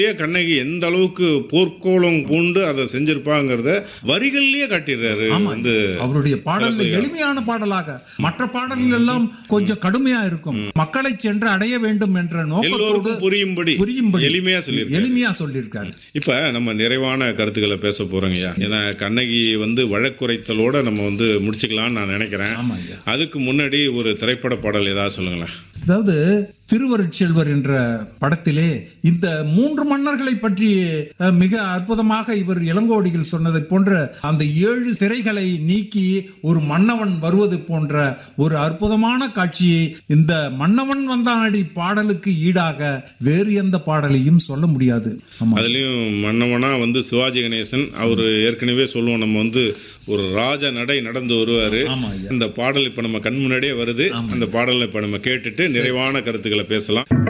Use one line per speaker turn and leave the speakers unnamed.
ஏன் கண்ணகி எந்த அளவுக்கு போர்க்கோளம் பூண்டு அதை செஞ்சிருப்பாங்கிறத வரிகள்லயே காட்டிடுறாரு
ஆமா
வந்து
அவருடைய பாடல்கள் எளிமையான பாடலாக மற்ற பாடல்கள் எல்லாம் கொஞ்சம் கடுமையா இருக்கும் மக்களை சென்று அடைய வேண்டும் என்ற நோக்கத்தோடு
எல்லோருக்கும் புரியும்படி
புரியும்படி
எளிமையா சொல்லியிருக்காரு
எளிமையா சொல்லியிருக்காரு
இப்ப நம்ம நிறைவான கருத்துக்களை பேச போறோங்கய்யா ஏன்னா கண்ணகி வந்து வழக்குரைத்தலோட நம்ம வந்து முடிச்சுக்கலாம்னு நான் நினைக்கிறேன்
ஆமா ஐயா
அதுக்கு முன்னாடி ஒரு திரைப்பட பாடல் ஏதாவது சொல்லுங்களேன்
அதாவது திருவருட்செல்வர் என்ற படத்திலே இந்த மூன்று மன்னர்களை பற்றி அஹ், மிக அற்புதமாக இவர் இளங்கோடிகள் சொன்னதை போன்ற அந்த ஏழு திரைகளை நீக்கி ஒரு மன்னவன் வருவது போன்ற ஒரு அற்புதமான காட்சியை இந்த மன்னவன் வந்தானடி பாடலுக்கு ஈடாக வேறு எந்த பாடலையும் சொல்ல முடியாது ஆமா
அதுலயும் மன்னவனா வந்து சிவாஜி கணேசன் அவர் ஏற்கனவே சொல்லுவோம் நம்ம வந்து ஒரு ராஜ நடை நடந்து வருவாரு
ஆமா ஐயா
இந்த பாடல் இப்ப நம்ம கண் முன்னாடியே வருது அந்த பாடலை இப்ப நம்ம கேட்டுட்டு நிறைவான கருத்துக்களை பேசலாம்